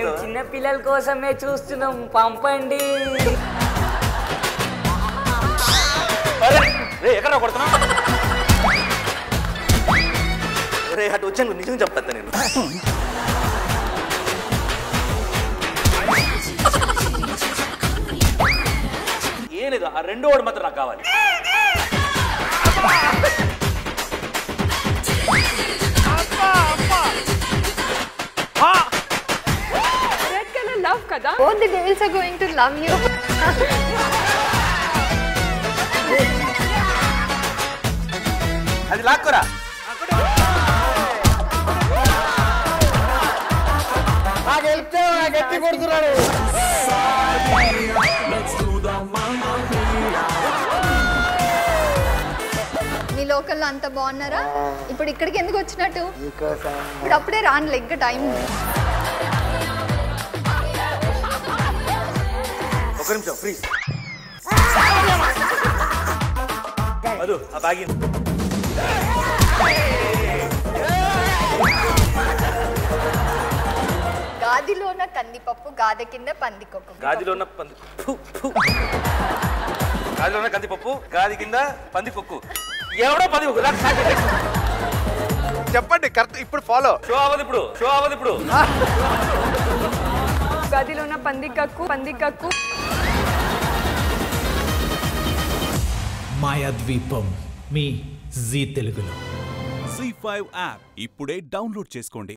మేము చిన్న పిల్లల కోసమే చూస్తున్నాం పంపండి రే ఎక్కడ కొడుతున్నా రే అటు వచ్చాను నిజం చెప్తా నేను ఏం లేదు ఆ రెండో వాడు మాత్రం నాకు కావాలి రెడ్ కలర్ లవ్ కదా Both the girls are going to love you. అది లాక్కురా మీ లోకల్లో అంత బాగున్నారా ఇప్పుడు ఇక్కడికి ఎందుకు వచ్చినట్టు ఇప్పుడు అప్పుడే రానులే ఇంకా టైం ఉంది ఒక నిమిషం ప్లీజ్ మధు ఆ బాగి గాదిలోన కందిపప్పు గాదె కింద పందికొక్కు గాదిలో ఉన్న పంది ఫు, ఫు. గాదిలో ఉన్న కందిపప్పు గాది కింద పంది పొక్కు ఎవడో పంది పొక్కు నాకు సాకి. చెప్పండి కరెక్ట్ ఇప్పుడు ఫాలో షో అవ్వదు ఇప్పుడు షో అవ్వదు ఇప్పుడు గదిలో ఉన్న పంది కక్కు పంది కక్కు మాయాద్వీపం మీ జీ తెలుగులో జీ ఫైవ్ యాప్ ఇప్పుడే డౌన్లోడ్ చేసుకోండి